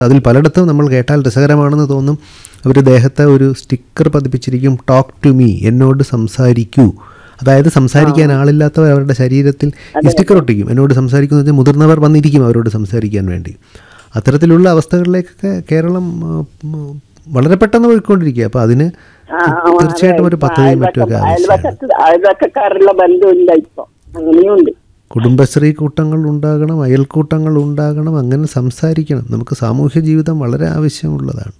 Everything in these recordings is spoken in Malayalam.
അതിൽ പലയിടത്തും നമ്മൾ കേട്ടാൽ രസകരമാണെന്ന് തോന്നും അവർ ദേഹത്തെ ഒരു സ്റ്റിക്കർ പതിപ്പിച്ചിരിക്കും ടോക്ക് ടു മീ എന്നോട് സംസാരിക്കൂ അതായത് സംസാരിക്കാൻ ആളില്ലാത്തവർ അവരുടെ ശരീരത്തിൽ ഈ സ്റ്റിക്കർ ഒട്ടിക്കും എന്നോട് സംസാരിക്കുന്നത് വെച്ചാൽ മുതിർന്നവർ വന്നിരിക്കും അവരോട് സംസാരിക്കാൻ വേണ്ടി അത്തരത്തിലുള്ള അവസ്ഥകളിലേക്കൊക്കെ കേരളം ആ, ഉം, വളരെ പെട്ടെന്ന് പോയിക്കൊണ്ടിരിക്കുക അപ്പോൾ അതിന് ആ, ആ, തീർച്ചയായിട്ടും ഒരു അതെ. പദ്ധതിയും മറ്റുമൊക്കെ അയൽവക്ക- ആവശ്യമാണ് അയൽവക്കത്ത് അയൽവക്കക്കാരുള്ള ബന്ധമില്ല ഇപ്പൊ അങ്ങനെയുണ്ട് കുടുംബശ്രീ കൂട്ടങ്ങൾ ഉണ്ടാകണം അയൽക്കൂട്ടങ്ങൾ ഉണ്ടാകണം അങ്ങനെ സംസാരിക്കണം നമുക്ക് സാമൂഹ്യ ജീവിതം വളരെ ആവശ്യമുള്ളതാണ്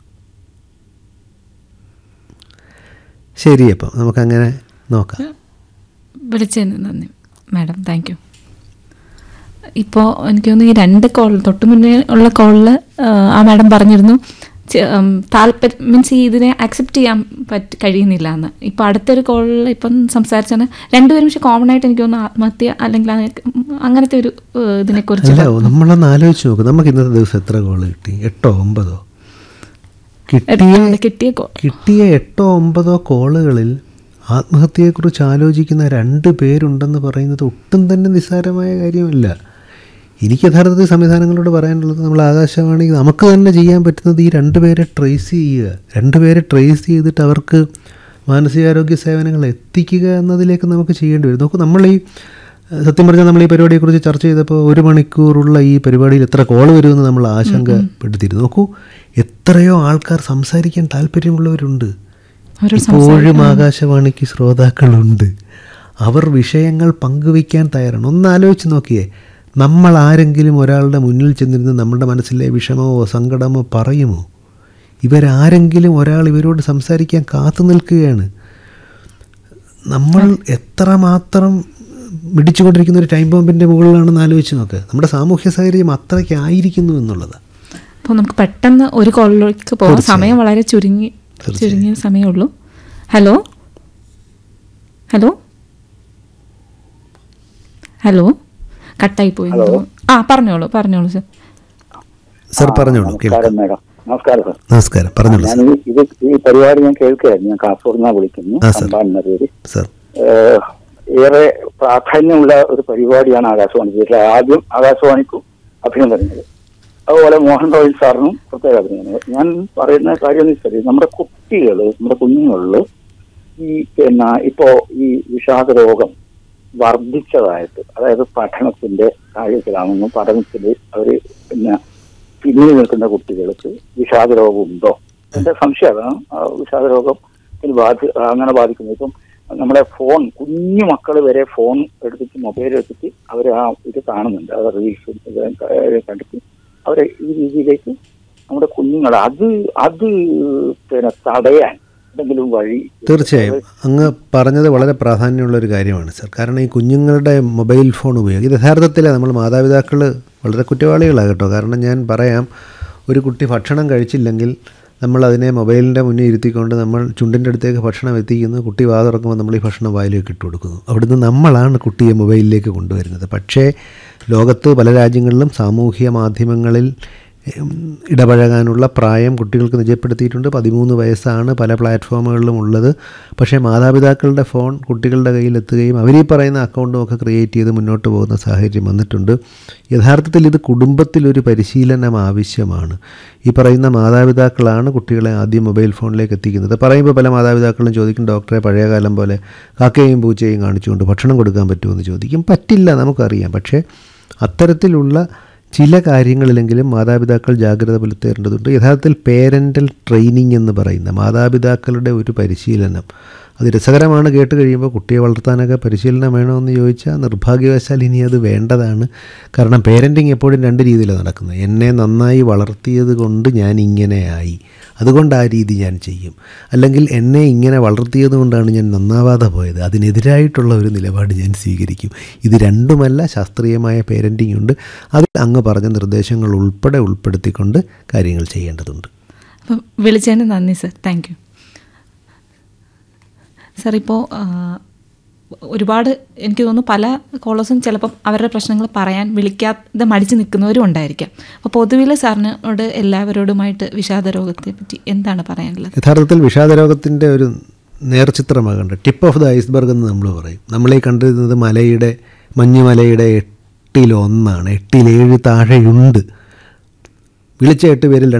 ശരി അപ്പം നമുക്കങ്ങനെ നോക്കാം വിളിച്ചതിന് നന്ദി മാഡം താങ്ക് യു ഇപ്പോൾ എനിക്ക് തോന്നുന്നു ഈ രണ്ട് കോൾ തൊട്ട് മുന്നേ ഉള്ള കോളിൽ ആ മാഡം പറഞ്ഞിരുന്നു ചെ- ഉം, താല്പര്യം മീൻസ് ഇതിനെ അക്സെപ്റ്റ് ചെയ്യാൻ പറ്റ കഴിയുന്നില്ല എന്ന് ഇപ്പോൾ അടുത്തൊരു കോളിൽ ഇപ്പം സംസാരിച്ചാണ് രണ്ടുപേരും പക്ഷെ കോമൺ ആയിട്ട് എനിക്ക് തോന്നുന്നു ആത്മഹത്യ അല്ലെങ്കിൽ അങ്ങ- അങ്ങനത്തെ ഒരു ഏഹ്, ഇതിനെക്കുറിച്ച് അല്ല നമ്മളൊന്ന് ആലോചിച്ച് നോക്ക് നമുക്ക് ഇന്നത്തെ ദിവസം എത്ര കോള് കിട്ടി എട്ടോ ഒമ്പതോ കിട്ടിയ എട്ടാമത് കിട്ടിയ കോൾ കിട്ടിയ എട്ടോ ഒമ്പതോ കോളുകളിൽ ആത്മഹത്യയെക്കുറിച്ച് ആലോചിക്കുന്ന രണ്ട് പേരുണ്ടെന്ന് പറയുന്നത് ഒട്ടും തന്നെ നിസ്സാരമായ കാര്യമല്ല എനിക്ക് യഥാർത്ഥത്തിൽ സംവിധാനങ്ങളോട് പറയാനുള്ളത് നമ്മൾ ആകാശവാണി നമുക്ക് തന്നെ ചെയ്യാൻ പറ്റുന്നത് ഈ രണ്ട് പേരെ ട്രേസ് ചെയ്യുക രണ്ട് പേരെ ട്രേസ് ചെയ്തിട്ട് അവർക്ക് മാനസികാരോഗ്യ സേവനങ്ങൾ എത്തിക്കുക എന്നതിലേക്ക് നമുക്ക് ചെയ്യേണ്ടി വരും നോക്കൂ നമ്മൾ ഈ ഏഹ്, സത്യം പറഞ്ഞാൽ നമ്മൾ ഈ പരിപാടിയെക്കുറിച്ച് ചർച്ച ചെയ്തപ്പോൾ ഒരു മണിക്കൂറുള്ള ഈ പരിപാടിയിൽ എത്ര കോൾ വരുമെന്ന് നമ്മൾ ആശങ്കപ്പെടുത്തിയിരുന്നു നോക്കൂ എത്രയോ ആൾക്കാർ സംസാരിക്കാൻ താല്പര്യമുള്ളവരുണ്ട് അവരോട് ഇപ്പോഴും ആകാശവാണിക്ക് ശ്രോതാക്കളുണ്ട് അവർ വിഷയങ്ങൾ പങ്കുവയ്ക്കാൻ തയ്യാറാണ് ഒന്ന് ആലോചിച്ച് നോക്കിയേ നമ്മൾ ആരെങ്കിലും ഒരാളുടെ മുന്നിൽ ചെന്നിരുന്ന് നമ്മുടെ മനസ്സിലെ വിഷമമോ സങ്കടമോ പറയുമോ ഇവരാരെങ്കിലും ഒരാൾ ഇവരോട് സംസാരിക്കാൻ കാത്തു നിൽക്കുകയാണ് നമ്മൾ എത്രമാത്രം മിടിച്ചുകൊണ്ടിരിക്കുന്ന ഒരു ടൈം ബോംബിൻ്റെ മുകളിലാണെന്ന് ആലോചിച്ച് നോക്ക് നമ്മുടെ സാമൂഹ്യ സാഹചര്യം അത്രയ്ക്ക് ആയിരിക്കുന്നു എന്നുള്ളതാണ് അപ്പോൾ നമുക്ക് പെട്ടെന്ന് ഒരു കോളിലേക്ക് പോകാം സമയം വളരെ ചുരുങ്ങി ചുരുങ്ങിയ സമയമുള്ളൂ ഹലോ ഹലോ ഹലോ കട്ടായി പോയി എന്ന് തോന്നുന്നു. ആ പറഞ്ഞോളൂ പറഞ്ഞോളൂ സർ സർ പറഞ്ഞോളൂ കേൾക്കാം നമസ്കാരം മേഡം നമസ്കാരം സർ നമസ്കാരം പറഞ്ഞോളൂ ഞാൻ സർ ഈ- ഇത് ഈ പരിപാടി ഞാൻ കേൾക്കുകയായിരുന്നു ഞാൻ കാസർഗോഡ് നിന്നാണ് വിളിക്കുന്നു ആ, സർ. സമ്പാൻ എന്ന പേര് സർ ഏഹ്, ഏറെ പ്രാധാന്യമുള്ള ഒരു പരിപാടിയാണ് ആകാശവാണി ഇതിൽ ആദ്യം ആകാശവാണിക്കും അഭിനന്ദനങ്ങൾ അതുപോലെ മോഹൻ റോയൽ സാറിനും പ്രത്യേക അഭിനന്ദനങ്ങൾ ഞാൻ പറയുന്ന കാര്യം എന്ന് വെച്ചാൽ നമ്മുടെ കുട്ടികൾ നമ്മുടെ കുഞ്ഞുങ്ങളിൽ ഈ പിന്നെ ഇപ്പോ ഈ വിഷാദ രോഗം വർദ്ധിച്ചതായിട്ട് അതായത് പഠനത്തിന്റെ കാര്യത്തിലാണെന്നും പഠനത്തിൽ അവര് പിന്നെ പിന്നിൽ നിൽക്കുന്ന കുട്ടികൾക്ക് വിഷാദ രോഗം ഉണ്ടോ എന്റെ സംശയം അതാണ് ആ വിഷാദ രോഗത്തിൽ ബാധി അങ്ങനെ ബാധിക്കുന്നത് ഇപ്പം നമ്മുടെ ഫോൺ കുഞ്ഞു മക്കൾ വരെ ഫോൺ എടുത്തിട്ട് മൊബൈൽ എടുത്തിട്ട് അവർ ആ ഇത് കാണുന്നുണ്ട് അത് റീൽസും ഇത് കണ്ടിട്ട് അവരെ ഈ രീതിയിലേക്ക് നമ്മുടെ കുഞ്ഞുങ്ങൾ അത് അത് പിന്നെ തടയാൻ എന്തെങ്കിലും വഴി തീർച്ചയായും അങ്ങ് പറഞ്ഞത് വളരെ പ്രാധാന്യമുള്ള ഒരു കാര്യമാണ് സർ കാരണം ഈ കുഞ്ഞുങ്ങളുടെ മൊബൈൽ ഫോൺ ഉപയോഗം ഇത് യഥാർത്ഥത്തിൽ നമ്മൾ മാതാപിതാക്കൾ വളരെ കുറ്റവാളികളാണ് കേട്ടോ കാരണം ഞാൻ പറയാം ഒരു കുട്ടി ഭക്ഷണം കഴിച്ചില്ലെങ്കിൽ നമ്മൾ അതിനെ മൊബൈലിൻ്റെ മുന്നിൽ ഇരുത്തിക്കൊണ്ട് നമ്മൾ ചുണ്ടിൻ്റെ അടുത്തേക്ക് ഭക്ഷണം എത്തിക്കുന്നു കുട്ടി വാ തുറക്കുമ്പോൾ നമ്മൾ ഈ ഭക്ഷണം വായിലേക്ക് ഇട്ട് കൊടുക്കുന്നു അവിടുന്ന് നമ്മളാണ് കുട്ടിയെ മൊബൈലിലേക്ക് കൊണ്ടുവരുന്നത് പക്ഷേ ലോകത്ത് പല രാജ്യങ്ങളിലും സാമൂഹ്യ മാധ്യമങ്ങളിൽ ഉം, ഇടപഴകാനുള്ള പ്രായം കുട്ടികൾക്ക് നിജപ്പെടുത്തിയിട്ടുണ്ട് പതിമൂന്ന് വയസ്സാണ് പല പ്ലാറ്റ്ഫോമുകളിലും ഉള്ളത് പക്ഷേ മാതാപിതാക്കളുടെ ഫോൺ കുട്ടികളുടെ കയ്യിലെത്തുകയും അവർ ഈ പറയുന്ന അക്കൗണ്ടും ഒക്കെ ക്രിയേറ്റ് ചെയ്ത് മുന്നോട്ട് പോകുന്ന സാഹചര്യം വന്നിട്ടുണ്ട് യഥാർത്ഥത്തിൽ ഇത് കുടുംബത്തിലൊരു പരിശീലനം ആവശ്യമാണ് ഈ പറയുന്ന മാതാപിതാക്കളാണ് കുട്ടികളെ ആദ്യം മൊബൈൽ ഫോണിലേക്ക് എത്തിക്കുന്നത് പറയുമ്പോൾ പല മാതാപിതാക്കളും ചോദിക്കും ഡോക്ടറെ പഴയകാലം പോലെ കാക്കയും പൂച്ചയും കാണിച്ചുകൊണ്ട് ഭക്ഷണം കൊടുക്കാൻ പറ്റുമെന്ന് ചോദിക്കും പറ്റില്ല നമുക്കറിയാം പക്ഷേ അത്തരത്തിലുള്ള ചില കാര്യങ്ങളിലെങ്കിലും മാതാപിതാക്കൾ ജാഗ്രത പുലർത്തേണ്ടതുണ്ട് യഥാർത്ഥത്തിൽ പേരൻ്റൽ ട്രെയിനിങ് എന്ന് പറയുന്ന മാതാപിതാക്കളുടെ ഒരു പരിശീലനം അത് രസകരമാണ് കേട്ട് കഴിയുമ്പോൾ കുട്ടിയെ വളർത്താനൊക്കെ പരിശീലനം വേണമെന്ന് ചോദിച്ചാൽ നിർഭാഗ്യവശാൽ ഇനി അത് വേണ്ടതാണ് കാരണം പേരൻറ്റിങ് എപ്പോഴും രണ്ട് രീതിയിലാണ് നടക്കുന്നത് എന്നെ നന്നായി വളർത്തിയത് കൊണ്ട് ഞാൻ ഇങ്ങനെയായി അതുകൊണ്ട് ആ രീതി ഞാൻ ചെയ്യും അല്ലെങ്കിൽ എന്നെ ഇങ്ങനെ വളർത്തിയത് കൊണ്ടാണ് ഞാൻ നന്നാവാതെ പോയത് അതിനെതിരായിട്ടുള്ള ഒരു നിലപാട് ഞാൻ സ്വീകരിക്കും ഇത് രണ്ടുമല്ല ശാസ്ത്രീയമായ പേരൻറ്റിംഗ് ഉണ്ട് അതിൽ അങ്ങ് പറഞ്ഞ നിർദ്ദേശങ്ങൾ ഉൾപ്പെടെ ഉൾപ്പെടുത്തിക്കൊണ്ട് കാര്യങ്ങൾ ചെയ്യേണ്ടതുണ്ട് അപ്പം വിളിച്ചതിന് നന്ദി സർ താങ്ക് യു സർ ഇപ്പോൾ ഒരുപാട് എനിക്ക് തോന്നുന്നു പല കോളേഴ്സും ചിലപ്പം അവരുടെ പ്രശ്നങ്ങൾ പറയാൻ വിളിക്കാതെ മടിച്ച് നിൽക്കുന്നവരും ഉണ്ടായിരിക്കാം അപ്പോൾ പൊതുവിൽ സാറിനോട് എല്ലാവരോടുമായിട്ട് വിഷാദ രോഗത്തെ പറ്റി എന്താണ് പറയാനുള്ളത് യഥാർത്ഥത്തിൽ വിഷാദരോഗത്തിൻ്റെ ഒരു നേർചിത്രമാകണ്ട ടിപ്പ് ഓഫ് ദ ഐസ്ബർഗ് എന്ന് നമ്മൾ പറയും നമ്മളീ കണ്ടിരുന്നത് മലയുടെ മഞ്ഞുമലയുടെ എട്ടിലൊന്നാണ് എട്ടിലേഴ് താഴെയുണ്ട് വിളിച്ച എട്ട് പേരിൽ